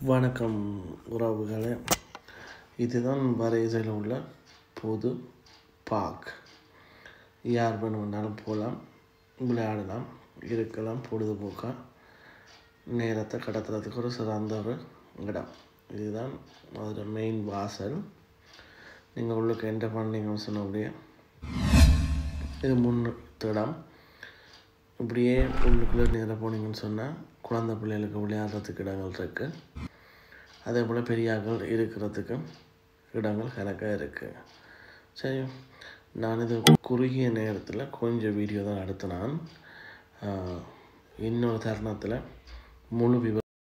வணக்கம் உறவுகளே இதுதான் வரைசையில் உள்ள பொது பார்க் யார் வேணுமென்றாலும் போகலாம் விளையாடலாம் இருக்கலாம் பொழுதுபோக்காக நேரத்தை கடத்துறதுக்கு ஒரு சிறந்த ஒரு இடம் இதுதான் அதோட மெயின் வாசல் நீங்கள் உள்ளுக்கு என்டர் பண்ணீங்கன்னு சொன்ன அப்படியே இது முன்னூற்று இடம் இப்படியே உள்ளுக்குள்ளே நேராக போனீங்கன்னு சொன்னால் குழந்தை பிள்ளைகளுக்கு விளையாடுறதுக்கு இடங்கள் இருக்குது அதே போல் பெரியார்கள் இருக்கிறதுக்கு இடங்கள் கணக்காக இருக்குது சரி நான் இது குறுகிய நேரத்தில் கொஞ்சம் வீடியோ தான் எடுத்து நான் ஆஹ், இன்னொரு தருணத்தில் முழு விவ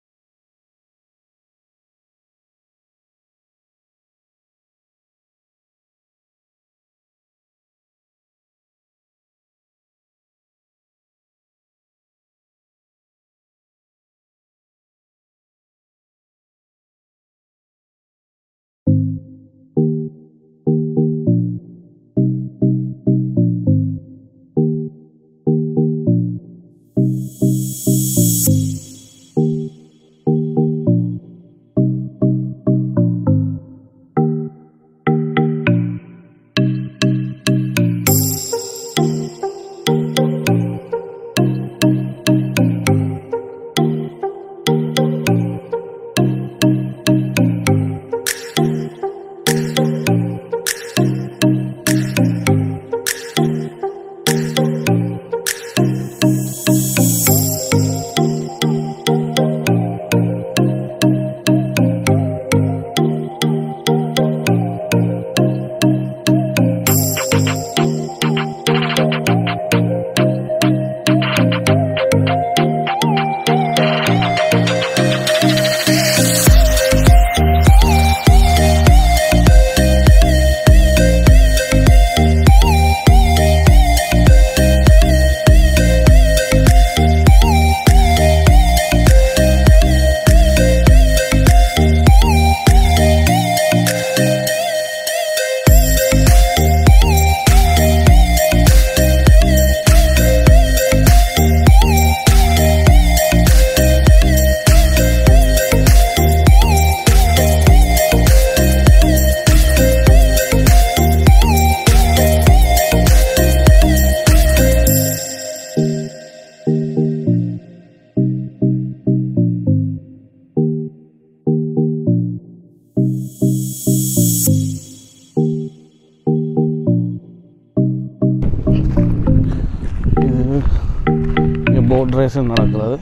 இது இங்கே போட் ரேஸ் நடக்கிறது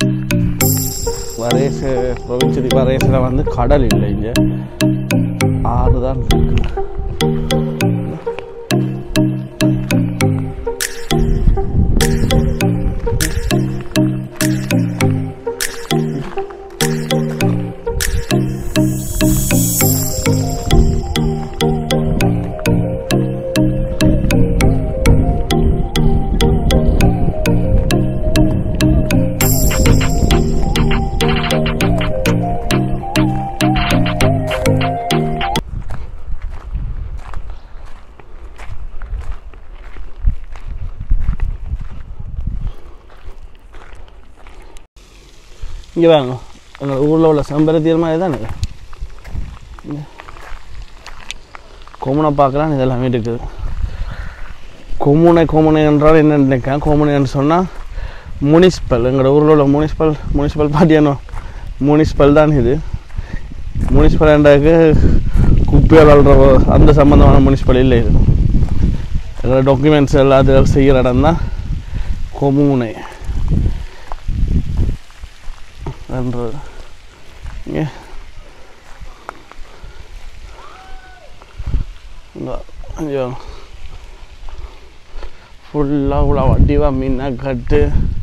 வரேசு பிரவிச்சதி வரேசில் வந்து கடல் இல்லை இங்கே ஆறு தான் இருக்கு இங்கே வாங்க எங்கள் ஊரில் உள்ள செம்பருத்தியர் மாதிரி தானே இது? இங்க. கொமுனை பார்க்கலாம் இதெல்லாம் இருக்குது கொமுனை கொமுனை என்றால் என்ன நினைக்கிறேன் கொமுனைன்னு சொன்னால் முனிசிபல் எங்களோட ஊரில் உள்ள முனிசிபல் முனிசிபல் பார்ட்டியானோ முனிசிபல் தான் இது முனிசிபல் என்றதுக்கு குப்பையால் அள்ளுற ஒ- அந்த சம்மந்தமான முனிசிபல் இல்லை இது எங்களோட டாக்குமெண்ட்ஸ் எல்லாத்தையும் செய்கிற இடம் தான் கொமுனை என்றது இங்கே இந்த ஐயோ ஃபுல்லாக இவ்வளோ வடிவாக மீனாக கட்டு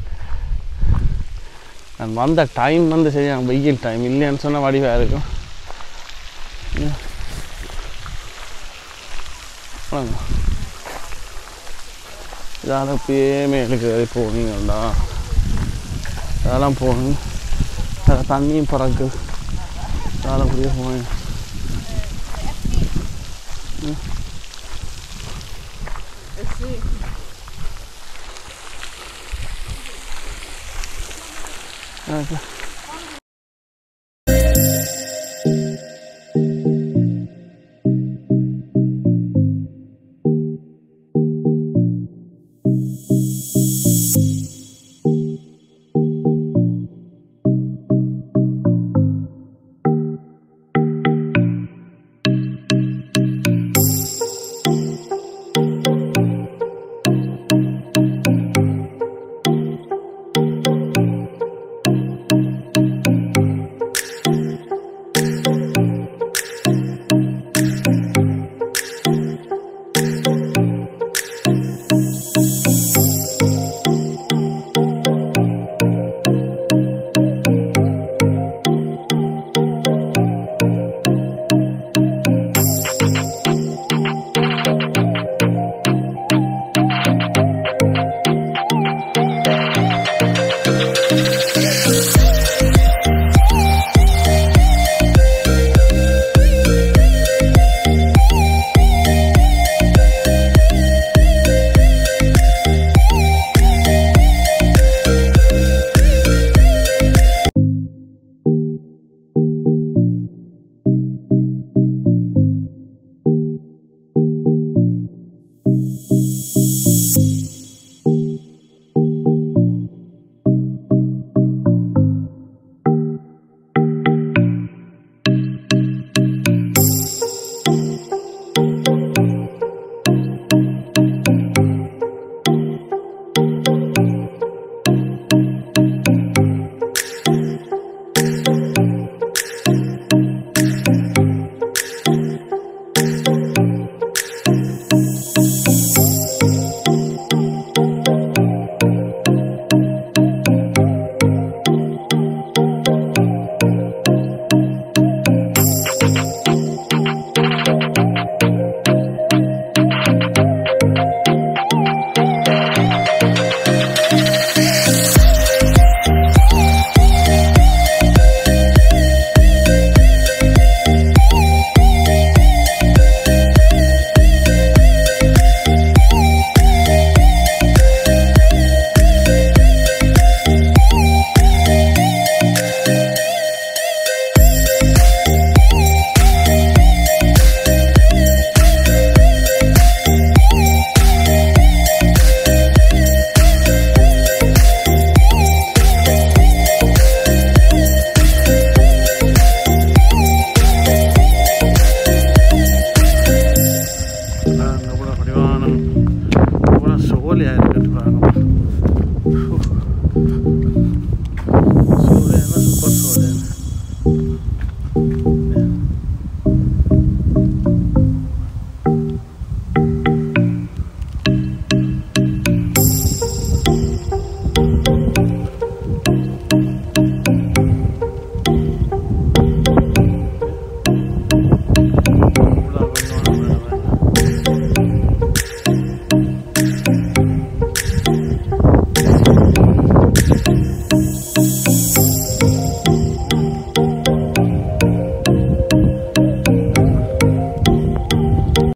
நான் வந்த டைம் வந்து சரியா வெயில் டைம் இல்லைன்னு சொன்னால் வடிவாக இருக்கும் இங்க. வாங்க. இதால் அப்படியே மேலுக்கு ஏறி போனீங்கடா அதெல்லாம் போகணும் அதில் தண்ணியும் பிறக்கு அதெல்லாம் அப்படியே போனேன் Okay.